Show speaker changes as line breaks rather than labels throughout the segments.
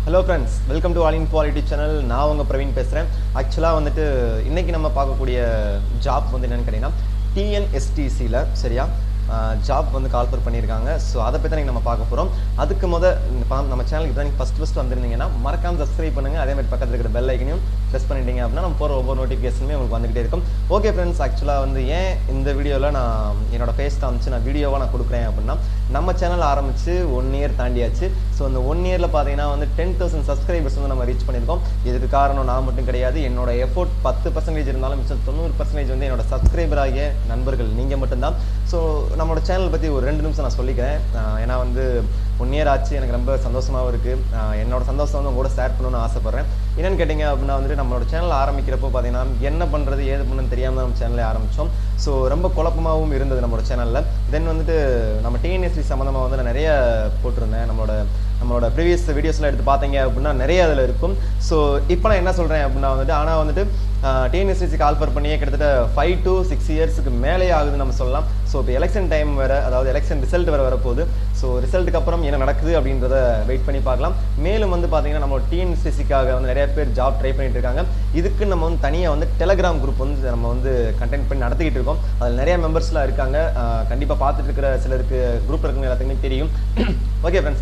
hello friends welcome to all in quality channel நான் உங்கள் பிரவீன் பேசுகிறேன் ஆக்சுவலாக வந்துட்டு இன்னைக்கு நம்ம பார்க்கக்கூடிய ஜாப் வந்து என்னென்னு கேட்டிங்கன்னா டிஎன்எஸ்டிசியில் சரியா ஜாப் வந்து கால்ஃபர் பண்ணியிருக்காங்க ஸோ அதை பற்றி தான் நம்ம பார்க்க போகிறோம் அதுக்கு முத இந்த பா- நம்ம சேனலுக்கு தான் நீங்கள் ஃபஸ்ட் ஃபஸ்ட் வந்திருந்தீங்கன்னா மறக்காம சப்ஸ்கிரைப் பண்ணுங்கள் அதே மாதிரி பக்கத்தில் இருக்கிற பெல் ஐக்கனையும் ப்ரெஸ் பண்ணிட்டீங்க அப்படின்னா நம்ம போகிற ஒவ்வொரு நோட்டிஃபிகேஷனுமே உங்களுக்கு வந்துகிட்டே இருக்கும் ஓகே ஃப்ரெண்ட்ஸ் ஆக்சுவலாக வந்து ஏன் இந்த வீடியோவில் நான் என்னோட ஃபேஸ் காமிச்சு நான் வீடியோவாக நான் கொடுக்குறேன் அப்படின்னா நம்ம சேனல் ஆரம்பித்து ஒன் இயர் தாண்டியாச்சு ஸோ அந்த ஒன் இயரில் பார்த்தீங்கன்னா வந்து டென் தௌசண்ட் சப்ஸ்கிரைபர்ஸ் வந்து நம்ம ரீச் பண்ணியிருக்கோம் இதுக்கு காரணம் நான் மட்டும் கிடையாது என்னோட எஃபோர்ட் பத்து பர்சன்டேஜ் இருந்தாலும் மிச்சம் தொண்ணூறு பர்சன்டேஜ் வந்து என்னோட சப்ஸ்கிரைபர் ஆகிய நண்பர்கள் நீங்கள் மட்டும்தான் ஸோ நம்மளோட சேனல் பற்றி ஒரு ரெண்டு நிமிஷம் நான் சொல்லிக்கிறேன் ஆஹ் ஏன்னா வந்து ஒன் இயர் ஆச்சு எனக்கு ரொம்ப சந்தோஷமாகவும் இருக்குது என்னோட சந்தோஷம் வந்து உங்க கூட ஷேர் பண்ணணும்னு ஆசைப்பட்றேன் என்னன்னு கேட்டிங்க அப்படின்னா வந்துட்டு நம்மளோட சேனல் ஆரம்பிக்கிறப்போ பார்த்தீங்கன்னா என்ன பண்ணுறது ஏது பண்ணுன்னு தெரியாமல் நம்ம சேனலை ஆரம்பித்தோம் ஸோ ரொம்ப குழப்பமாகவும் இருந்தது நம்மளோட சேனலில் தென் வந்துட்டு நம்ம டிஎன்எஸ்சி சம்மந்தமாக வந்து நான் நிறைய போட்டிருந்தேன் நம்மளோட நம்மளோட ப்ரீவியஸ் வீடியோஸ்லாம் எடுத்து பார்த்தீங்க அப்படின்னா நிறைய அதில் இருக்கும் ஸோ இப்போ நான் என்ன சொல்கிறேன் அப்படின்னா வந்துட்டு ஆனால் வந்துட்டு டிஎன்எஸ்சிக்கு ஆல்ஃபர் பண்ணியே கிட்டத்தட்ட ஃபைவ் to சிக்ஸ் இயர்ஸுக்கு மேலே ஆகுதுன்னு நம்ம சொல்லலாம் ஸோ இப்போ எலெக்ஷன் டைம் வேறு அதாவது எலெக்ஷன் ரிசல்ட் வேறு வரப்போகுது ஸோ ரிசல்ட்டுக்கு அப்புறம் என்ன நடக்குது அப்படின்றத வெயிட் பண்ணி பார்க்கலாம் மேலும் வந்து பார்த்தீங்கன்னா நம்ம டிஎன்எஸ்சிக்காக வந்து நிறைய பேர் ஜாப் ட்ரை பண்ணிட்டு இருக்காங்க இதுக்கு நம்ம வந்து தனியாக வந்து டெலகிராம் குரூப் வந்து நம்ம வந்து கண்டென்ட் பண்ணி நடத்திக்கிட்டு இருக்கோம் அதில் நிறைய மெம்பர்ஸ்லாம் இருக்காங்க கண்டிப்பாக பார்த்துட்டு இருக்கிற சிலருக்கு குரூப் இருக்குங்க எல்லாத்துக்குமே தெரியும் ஓகே ஃப்ரெண்ட்ஸ்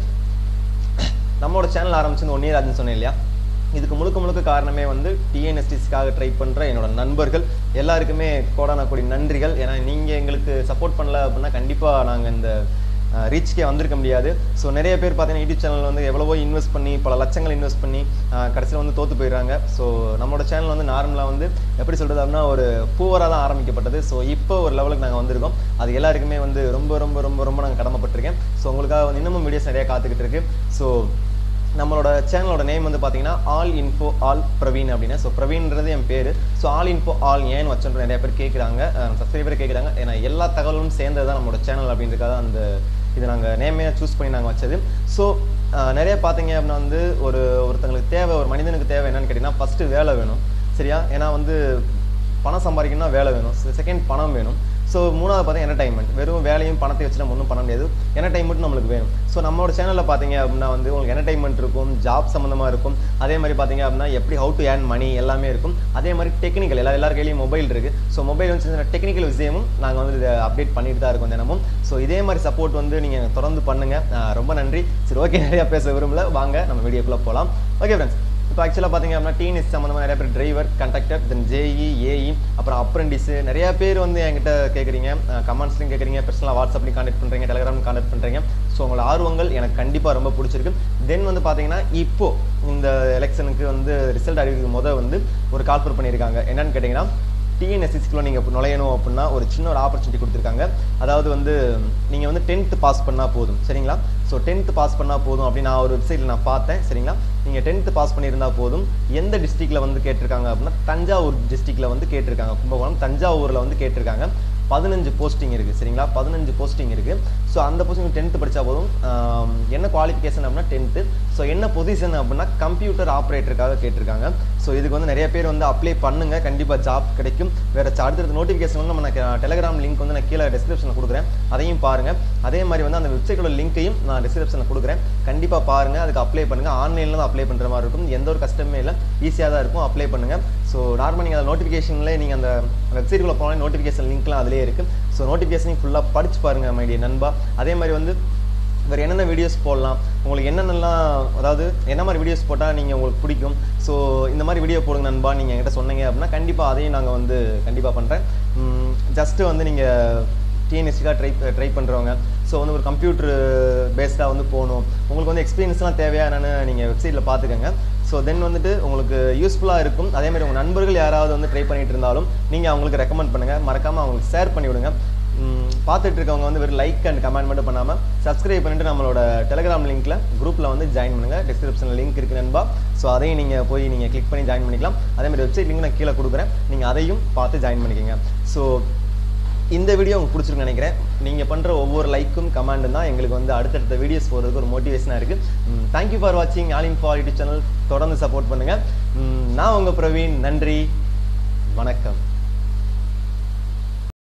நம்மளோட சேனல் ஆரம்பிச்சு ஒன் இயர் ஆச்சுன்னு சொன்னேன் இல்லையா இதுக்கு முழுக்க முழுக்க காரணமே வந்து டிஎன்எஸ்டிஸ்க்காக ட்ரை பண்ணுற என்னோட நண்பர்கள் எல்லாருக்குமே கோடான கோடி நன்றிகள் ஏன்னா நீங்கள் எங்களுக்கு சப்போர்ட் பண்ணல அப்படின்னா கண்டிப்பாக நாங்கள் இந்த ரீச்க்கே வந்திருக்க முடியாது ஸோ நிறைய பேர் பார்த்தீங்கன்னா யூடியூப் சேனல் வந்து எவ்வளவோ இன்வெஸ்ட் பண்ணி பல லட்சங்கள் இன்வெஸ்ட் பண்ணி கடைசியில் வந்து தோற்று போயிடுறாங்க ஸோ நம்மளோட சேனல் வந்து நார்மலாக வந்து எப்படி சொல்கிறது அப்படின்னா ஒரு பூவராக தான் ஆரம்பிக்கப்பட்டது ஸோ இப்போ ஒரு லெவலுக்கு நாங்கள் வந்திருக்கோம் அது எல்லாருக்குமே வந்து ரொம்ப ரொம்ப ரொம்ப ரொம்ப நாங்கள் கடமைப்பட்டிருக்கேன் ஸோ உங்களுக்காக வந்து இன்னமும் வீடியோஸ் நிறைய காத்துக்கிட்டு இருக்கு ஸோ நம்மளோட சேனலோட நேம் வந்து பார்த்தீங்கன்னா ஆல் இன்ஃபோ ஆல் பிரவீன் அப்படின்னு ஸோ பிரவீன்றது என் பேர் ஸோ ஆல் இன்ஃபோ ஆல் ஏன்னு வச்சுன்ற நிறைய பேர் கேட்குறாங்க சப்ஸ்கிரைபர் கேட்குறாங்க ஏன்னா எல்லா தகவலும் சேர்ந்தது தான் நம்மளோட சேனல் அப்படின்றதுக்காக அந்த இது நாங்கள் நேமே சூஸ் பண்ணி நாங்கள் வச்சது ஸோ நிறைய பார்த்தீங்க அப்படின்னா வந்து ஒரு ஒருத்தங்களுக்கு தேவை ஒரு மனிதனுக்கு தேவை என்னன்னு கேட்டிங்கன்னா ஃபஸ்ட்டு வேலை வேணும் சரியா ஏன்னா வந்து பணம் சம்பாதிக்கணும்னா வேலை வேணும் செகண்ட் பணம் வேணும் ஸோ மூணாவது பார்த்தீங்கன்னா என்டர்டைன்மெண்ட் வெறும் வேலையும் பணத்தை வச்சு நம்ம ஒன்றும் பண்ண முடியாது என்டர்டைன்மெண்ட் நம்மளுக்கு வேணும் ஸோ நம்மளோட சேனலில் பார்த்தீங்க அப்படின்னா வந்து உங்களுக்கு என்டர்டைன்மெண்ட் இருக்கும் ஜாப் சம்மந்தமாக இருக்கும் அதே மாதிரி பார்த்தீங்க அப்படின்னா எப்படி ஹவு டு ஏர்ன் மணி எல்லாமே இருக்கும் அதே மாதிரி டெக்னிக்கல் எல்லா எல்லார் கையிலையும் மொபைல் இருக்குது ஸோ மொபைல் வந்து சின்ன டெக்னிக்கல் விஷயமும் நாங்கள் வந்து இதை அப்டேட் பண்ணிட்டு தான் இருக்கோம் தினமும் ஸோ இதே மாதிரி சப்போர்ட் வந்து நீங்கள் தொடர்ந்து பண்ணுங்கள் ரொம்ப நன்றி சரி ஓகே நிறையா பேச விரும்பல வாங்க நம்ம வீடியோக்குள்ளே போகலாம் ஓகே ஃப்ரெண்ட்ஸ் இப்போ ஆக்சுவலாக பார்த்தீங்க அப்படின்னா டிஎன்எஸ் சம்மந்தமாக நிறைய பேர் driver conductor then JE AE அப்புறம் அப்ரெண்டிஸு நிறைய பேர் வந்து என்கிட்ட கேட்குறீங்க கமெண்ட்ஸ்லையும் கேட்குறீங்க பர்சனலாக வாட்ஸ்அப்லையும் கான்டெக்ட் பண்ணுறீங்க டெலிகிராம் கான்டெக்ட் பண்ணுறீங்க ஸோ உங்களோட ஆர்வங்கள் எனக்கு கண்டிப்பாக ரொம்ப பிடிச்சிருக்கு தென் வந்து பார்த்தீங்கன்னா இப்போ இந்த எலெக்ஷனுக்கு வந்து ரிசல்ட் அறிவிக்கும் போது வந்து ஒரு கால்ஃபர் பண்ணியிருக்காங்க என்னன்னு கேட்டிங்கன்னா டிஎன்எஸ்சிக்குள்ள நீங்கள் இப்போ நுழையணும் அப்படின்னா ஒரு சின்ன ஒரு ஆப்பர்ச்சுனிட்டி கொடுத்துருக்காங்க அதாவது வந்து நீங்கள் வந்து டென்த்து பாஸ் பண்ணால் போதும் சரிங்களா ஸோ டென்த்து பாஸ் பண்ணால் போதும் அப்படின்னு நான் ஒரு வெப்சைட்டில் நான் பார்த்தேன் சரிங்களா நீங்கள் டென்த்து பாஸ் பண்ணியிருந்தா போதும் எந்த டிஸ்ட்ரிக்டில் வந்து கேட்டிருக்காங்க அப்படின்னா தஞ்சாவூர் டிஸ்ட்ரிக்டில் வந்து கேட்டிருக்காங்க கும்பகோணம் தஞ்சாவூரில் வந்து கேட்டிருக்காங்க பதினஞ்சு போஸ்டிங் இருக்குது சரிங்களா பதினஞ்சு போஸ்டிங் இருக்குது ஸோ அந்த போஸ்டிங் டென்த்து படித்தா போதும் ஆம், என்ன குவாலிஃபிகேஷன் அப்படின்னா டென்த்து ஸோ என்ன பொசிஷன் அப்படின்னா கம்ப்யூட்டர் ஆப்ரேட்டருக்காக கேட்டிருக்காங்க ஸோ இதுக்கு வந்து நிறைய பேர் வந்து அப்ளை பண்ணுங்க கண்டிப்பாக ஜாப் கிடைக்கும் வேறு அடுத்தடுத்த நோட்டிஃபிகேஷன் வந்து நம்ம டெலிகிராம் லிங்க் வந்து நான் கீழே டிஸ்கிரிப்ஷனில் கொடுக்குறேன் அதையும் பாருங்கள் அதே மாதிரி வந்து அந்த வெப்சைட்டோட லிங்க்கையும் நான் டிஸ்கிரிப்ஷனில் கொடுக்குறேன் கண்டிப்பாக பாருங்கள் அதுக்கு அப்ளை பண்ணுங்கள் ஆன்லைனில் தான் அப்ளை பண்ணுற மாதிரி இருக்கும் எந்த ஒரு கஷ்டமே இல்லை ஈஸியாக தான் இருக்கும் அப்ளை பண்ணுங்கள் ஸோ நார்மல் நீங்கள் அந்த நோட்டிஃபிகேஷன்லேயே நீங்கள் அந்த வெப்சைட்டுக்குள்ளே போனால் நோட்டிஃபிகேஷன் லிங்க்லாம் அதிலே இருக்குது ஸோ நோட்டிஃபிகேஷனையும் ஃபுல்லாக படிச்சு பாருங்கள் மைடிய நண்பா அதே மாதிரி வந்து வேறு என்னென்ன வீடியோஸ் போடலாம் உங்களுக்கு என்னென்னலாம் அதாவது என்ன மாதிரி வீடியோஸ் போட்டால் நீங்கள் உங்களுக்கு பிடிக்கும் ஸோ இந்த மாதிரி வீடியோ போடுங்க நண்பா நீங்கள் என்கிட்ட சொன்னீங்க அப்படின்னா கண்டிப்பாக அதையும் நாங்கள் வந்து கண்டிப்பாக பண்ணுறேன் ஜஸ்ட்டு வந்து நீங்கள் டிஎன்எஸ்சிக்காக ட்ரை ட்ரை பண்ணுறவங்க ஸோ வந்து ஒரு கம்ப்யூட்டர் பேஸ்டாக வந்து போகணும் உங்களுக்கு வந்து எக்ஸ்பீரியன்ஸ்லாம் தேவையா என்னன்னு நீங்கள் வெப்சைட்டில் பார்த்துக்கோங்க ஸோ தென் வந்துட்டு உங்களுக்கு யூஸ்ஃபுல்லாக இருக்கும் அதே மாதிரி உங்கள் நண்பர்கள் யாராவது வந்து ட்ரை பண்ணிட்டு இருந்தாலும் நீங்கள் அவங்களுக்கு ரெக்கமெண்ட் பண்ணுங்கள் மறக்காமல் அவங்களுக்கு ஷேர் பண்ணி விடுங்க ம், பார்த்துட்டு இருக்கவங்க வந்து வெறும் லைக் அண்ட் கமெண்ட் மட்டும் பண்ணாமல் சப்ஸ்கிரைப் பண்ணிட்டு நம்மளோட டெலிகிராம் லிங்க்ல குரூப்பில் வந்து ஜாயின் பண்ணுங்க டிஸ்கிரிப்ஷனில் லிங்க் இருக்கு நண்பா ஸோ அதையும் நீங்கள் போய் நீங்கள் கிளிக் பண்ணி ஜாயின் பண்ணிக்கலாம் அதே மாதிரி வெப்சைட் லிங்க் நான் கீழே கொடுக்குறேன் நீங்கள் அதையும் பார்த்து ஜாயின் பண்ணிக்கோங்க ஸோ இந்த வீடியோ உங்களுக்கு பிடிச்சிருக்குன்னு நினைக்கிறேன் நீங்கள் பண்ணுற ஒவ்வொரு லைக்கும் கமெண்டும் தான் எங்களுக்கு வந்து அடுத்தடுத்த வீடியோஸ் போகிறதுக்கு ஒரு மோட்டிவேஷனாக இருக்குது தேங்க்யூ ஃபார் வாட்சிங் all in for YouTube channel தொடர்ந்து சப்போர்ட் பண்ணுங்கள் நான் உங்கள் பிரவீன் நன்றி வணக்கம்